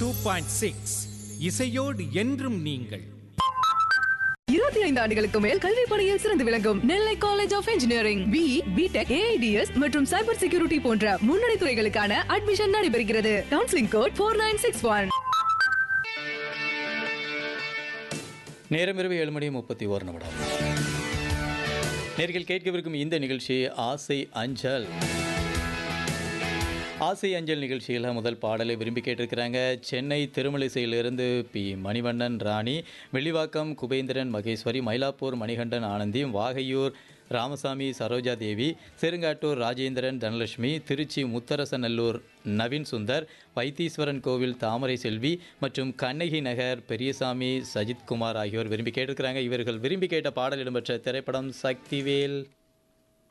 two point six இசையோடு என்றும் நீங்கள் இருபத்தி ஐந்து ஆண்டுகளுக்கு மேல் கல்வி பணியில் சிறந்து விளங்கும் Nellai college of engineering B BTech AIDS மற்றும் சைபர் செக்யூரிட்டி போன்ற முன்னணி துறைகளுக்கான அட்மிஷன் நடைபெறுகிறது counselling code four nine six one நேரம் இரவு ஏழு மணி முப்பத்தி ஓரு நிமிடம் நேர்கள் கேட்கவிருக்கும் இந்த நிகழ்ச்சி ஆசை அஞ்சல் ஆசை அஞ்சல் நிகழ்ச்சியில் முதல் பாடலை விரும்பி கேட்டிருக்கிறாங்க சென்னை திருமலிசையிலிருந்து பி மணிவண்ணன் ராணி வெள்ளிவாக்கம் குபேந்திரன் மகேஸ்வரி மயிலாப்பூர் மணிகண்டன் ஆனந்தி வாகையூர் ராமசாமி சரோஜா தேவி செருங்காட்டூர் ராஜேந்திரன் தனலட்சுமி திருச்சி முத்தரசநல்லூர் நவீன் சுந்தர் வைத்தீஸ்வரன் கோவில் தாமரை செல்வி மற்றும் கண்ணகி நகர் பெரியசாமி சஜித்குமார் ஆகியோர் விரும்பி கேட்டிருக்கிறாங்க இவர்கள் விரும்பி கேட்ட பாடல் இடம்பெற்ற திரைப்படம் சக்திவேல்